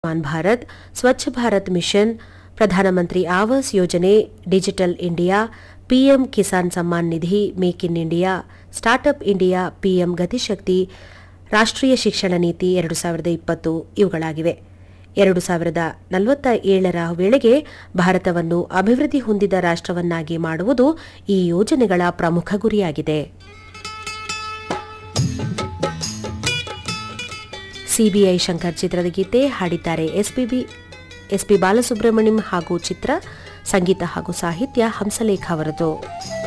ಆಯುಷ್ಮಾನ್ ಭಾರತ್ ಸ್ವಚ್ಛ ಭಾರತ್ ಮಿಷನ್ ಪ್ರಧಾನಮಂತ್ರಿ ಆವಾಸ್ ಯೋಜನೆ digital India PM Kisan Samman Nidhi make in India startup India PM Gatishakti ರಾಷ್ಟ್ರೀಯ ಶಿಕ್ಷಣ ನೀತಿ ಎರಡು ಸಾವಿರದ ಇಪ್ಪತ್ತು ಇವುಗಳಾಗಿವೆ ಎರಡು ಸಾವಿರದ ನಲವತ್ತ ಏಳರ ವೇಳೆಗೆ ಭಾರತವನ್ನು ಅಭಿವೃದ್ಧಿ ಹೊಂದಿದ ರಾಷ್ಟ್ರವನ್ನಾಗಿ ಮಾಡುವುದು ಈ ಯೋಜನೆಗಳ ಪ್ರಮುಖ ಗುರಿಯಾಗಿದೆ ಸಿಬಿಐ ಶಂಕರ್ ಚಿತ್ರದ ಗೀತೆ ಹಾಡಿದ್ದಾರೆ ಎಸ್ಪಿಬಿ ಎಸ್ಪಿ ಬಾಲಸುಬ್ರಹ್ಮಣ್ಯಂ ಹಾಗೂ ಚಿತ್ರ ಸಂಗೀತ ಹಾಗೂ ಸಾಹಿತ್ಯ ಹಂಸಲೇಖ ಅವರದು